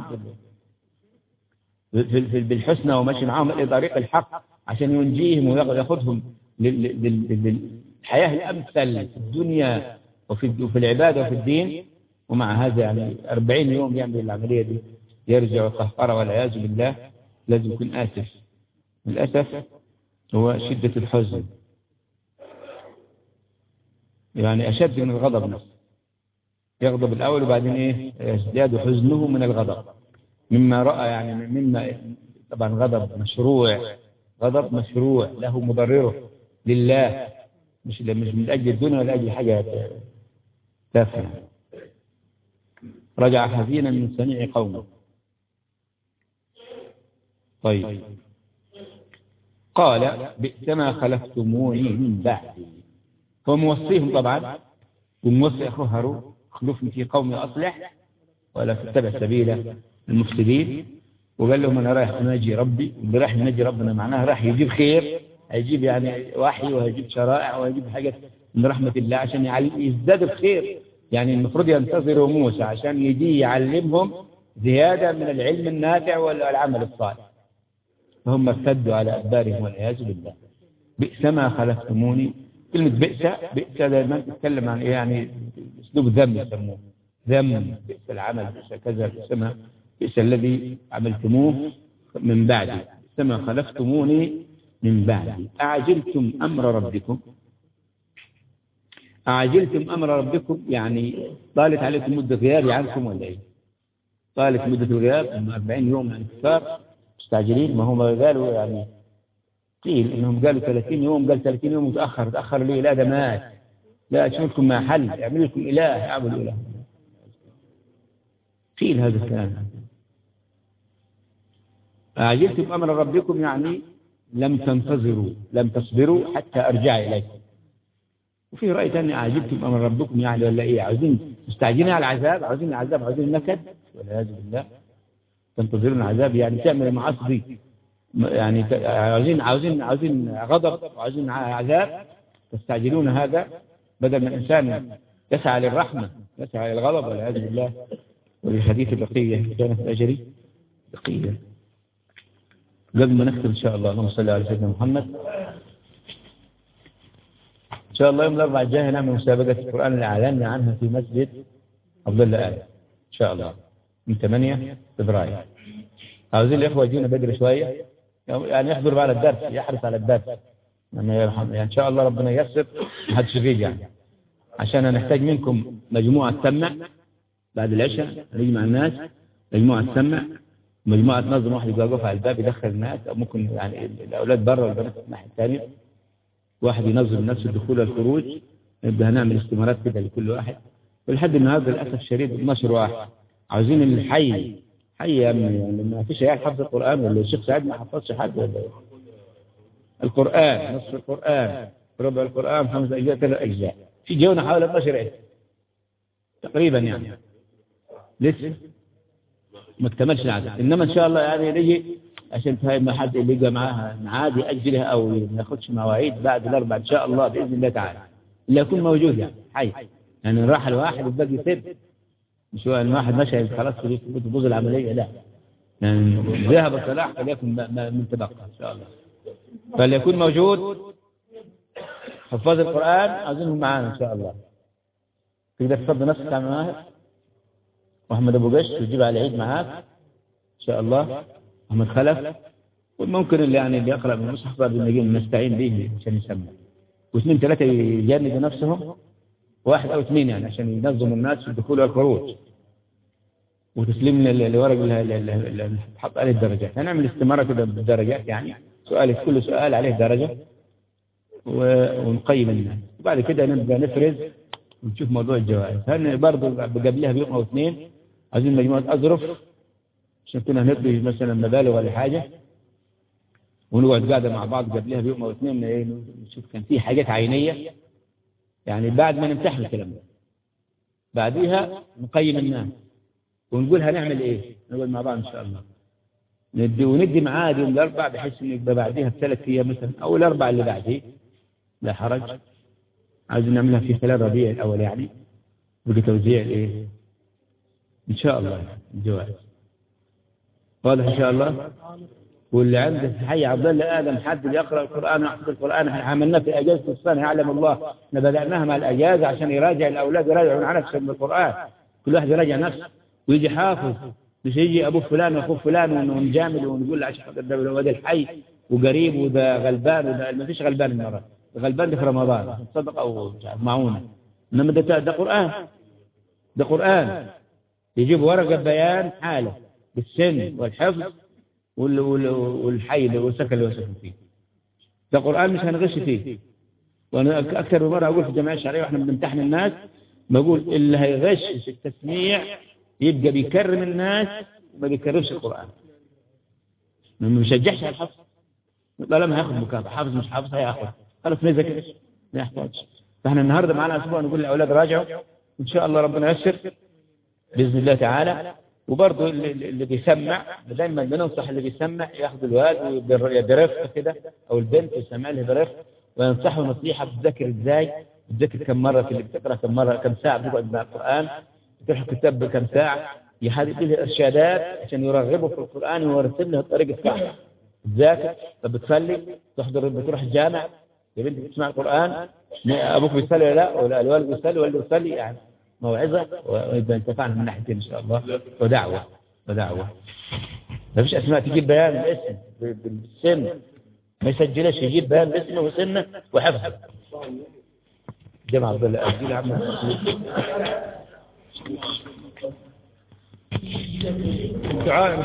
[SPEAKER 1] في في بالحسنى وماشي معاهم إلى طريق الحق عشان ينجيهم وياخذهم للحياة الأمثل في الدنيا وفي وفي العبادة وفي الدين ومع هذا يعني 40 يوم يعمل العملية دي يرجع قهقرة والعياذ بالله لازم يكون آسف للأسف هو شدة الحزن يعني أشد من الغضب نفسه يغضب الأول وبعدين إيه يزداد حزنه من الغضب مما رأى يعني مما طبعا غضب مشروع غضب مشروع له مضرره لله مش مش من أجل الدنيا ولا أجل حاجة تافهة رجع حزينا من سميع قومه طيب قال بئس ما خلفتموني من بعدي هو موصيهم طبعا وموصي أخوه هارون خلفني في قومي أصلح ولا تتبع سبيل المفسدين وقال لهم أنا رايح أناجي ربي اللي رايح يناجي ربنا معناها راح يجيب خير هيجيب يعني وحي وهيجيب شرائع وهيجيب حاجات من رحمة الله عشان يزداد الخير يعني المفروض ينتظروا موسى عشان يجي يعلمهم زيادة من العلم النافع والعمل الصالح فهم ارتدوا على أدبارهم والعياذ بالله بئس ما خلفتموني كلمة بئس بئس دائما تتكلم عن إيه يعني أسلوب ذم يسموه ذم بئس العمل بئس كذا بئس ما بئس الذي عملتموه من بعدي بئس ما خلفتموني من بعدي أعجلتم أمر ربكم أعجلتم أمر ربكم يعني طالت عليكم مدة غيابي عنكم ولا إيه؟ طالت مدة الغياب 40 يوم عن الكفار مستعجلين ما هم قالوا يعني قيل انهم قالوا 30 يوم قال 30 يوم متاخر تاخر ليه لا ده مات لا اشوف لكم ما حل اعمل لكم اله اعبدوا اله قيل هذا الكلام أعجلتم أمر ربكم يعني لم تنتظروا لم تصبروا حتى أرجع إليكم وفي رأي ثاني أعجلتم أمر ربكم يعني ولا إيه عاوزين مستعجلين على العذاب عاوزين العذاب عاوزين النكد والعياذ بالله تنتظرون عذاب يعني تعمل المعاصي دي يعني عاوزين عاوزين عاوزين غضب وعاوزين عذاب تستعجلون هذا بدل ما الإنسان يسعى للرحمة يسعى للغضب والعياذ بالله وللحديث بقية كانت أجري بقية قبل ما نختم إن شاء الله اللهم صل على سيدنا محمد إن شاء الله يوم الأربعاء الجاي نعمل مسابقة القرآن اللي أعلنا عنها في مسجد عبد الله آل إن شاء الله من 8 فبراير عاوزين الإخوة يجينا بدري شوية يعني يحضروا على الدرس يحرص على الدرس يعني, يعني إن شاء الله ربنا ييسر ما حدش يغيب يعني عشان نحتاج منكم مجموعة تسمع بعد العشاء نجمع الناس مجموعة تسمع مجموعة تنظم واحد يبقى واقف على الباب يدخل الناس أو ممكن يعني الأولاد بره والبنات في الناحية الثانية واحد ينظم الناس الدخول والخروج نبدأ هنعمل استمارات كده لكل واحد ولحد النهارده للأسف الشديد 12 واحد عاوزين الحي حي يا ابني يعني ما فيش عيال حفظ القرآن ولا الشيخ سعد ما حفظش حد ولا إيه؟ القرآن نصف القرآن ربع القرآن خمس أجزاء ثلاث أجزاء في جونا حوالي 12 عيد تقريبا يعني لسه ما اكتملش العدد انما ان شاء الله يعني نجي عشان فاهم ما حد اللي يجي معاها معاد ياجلها او ما ياخدش مواعيد بعد الاربع ان شاء الله باذن الله تعالى اللي يكون موجود يعني حي يعني راح الواحد والباقي يسيب مش هو ان واحد مشى خلاص تبوظ العمليه لا يعني ذهب الصلاح فليكن من تبقى ان شاء الله فليكون موجود حفاظ القران عايزينهم معانا ان شاء الله تقدر تفضل نفسك يا ماهر واحمد ابو قش وتجيب على العيد معاك ان شاء الله احمد خلف وممكن اللي يعني اللي يقرا من المصحف بنجي نستعين به عشان يسمع واثنين ثلاثه يجندوا نفسهم واحد او اثنين يعني عشان ينظموا الناس في الدخول والخروج وتسليم الورق اللي تحط عليه الدرجات هنعمل استماره كده بالدرجات يعني سؤال كل سؤال عليه درجه ونقيم الناس وبعد كده نبدا نفرز ونشوف موضوع الجوائز هن برضه قبلها بيوم او اثنين عايزين مجموعة أظرف عشان كنا ندي مثلا مبالغ ولا حاجة ونقعد قاعدة مع بعض قبلها بيوم أو اثنين ايه نشوف كان في حاجات عينية يعني بعد ما نمتحن الكلام ده بعديها نقيم الناس ونقول هنعمل ايه نقول مع بعض ان شاء الله ندي وندي معاد يوم الاربع بحيث ان يبقى بعديها بثلاث ايام مثلا او الاربع اللي بعديه لا حرج عايزين نعملها في خلال ربيع الاول يعني بتوزيع الايه إن شاء الله الجوائز واضح إن شاء الله واللي عنده حي عبد الله آدم حد يقرأ القرآن ويحفظ القرآن احنا عملناه في أجازة السنة يعلم الله احنا بدأناها مع الأجازة عشان يراجع الأولاد يراجعون على نفسهم بالقرآن كل واحد يراجع نفسه ويجي حافظ مش يجي أبو فلان وأخوه فلان ونجامل ونقول عشان ده وده الحي وقريب وده غلبان وده ما فيش غلبان المرة غلبان ده في رمضان صدق أو معونة إنما ده ده قرآن ده قرآن يجيب ورقة بيان حاله بالسن والحفظ والحي والسكن اللي وسكن فيه ده قرآن مش هنغش فيه وأنا أكثر من مرة أقول في الجمعية الشرعية وإحنا بنمتحن الناس بقول اللي هيغش في التسميع يبقى بيكرم الناس وما بيكرمش القرآن ما بيشجعش على الحفظ طالما هياخد مكافأة حافظ مش حافظ هياخد خلاص ما يذاكرش ما يحتاجش فاحنا النهارده معانا اسبوع نقول للاولاد راجعوا ان شاء الله ربنا ييسر بإذن الله تعالى وبرضه اللي بيسمع دايما بننصح اللي بيسمع ياخذ الواد برفق كده او البنت يسمع لها برفق وينصحه نصيحه بتذاكر ازاي تذكر كم مرة في اللي بتقرأ كم مرة كم ساعة بتقعد مع القرآن تروح كتاب بكم ساعة هذه كلها إرشادات عشان يرغبوا في القرآن ويرسل له الطريق الصح تذاكر طب بتصلي تحضر بتروح الجامع يا بنتي بتسمع القرآن أبوك بيصلي ولا لا ولا الوالد بيصلي ولا بيصلي يعني موعظة وإذا انتفعنا من ناحيتين إن شاء الله ودعوة ودعوة ما فيش أسماء تجيب بيان الاسم بالسن ما يسجلش يجيب بيان باسمه وسنه وحفظه جمع عبد الله أجيل عم دعاء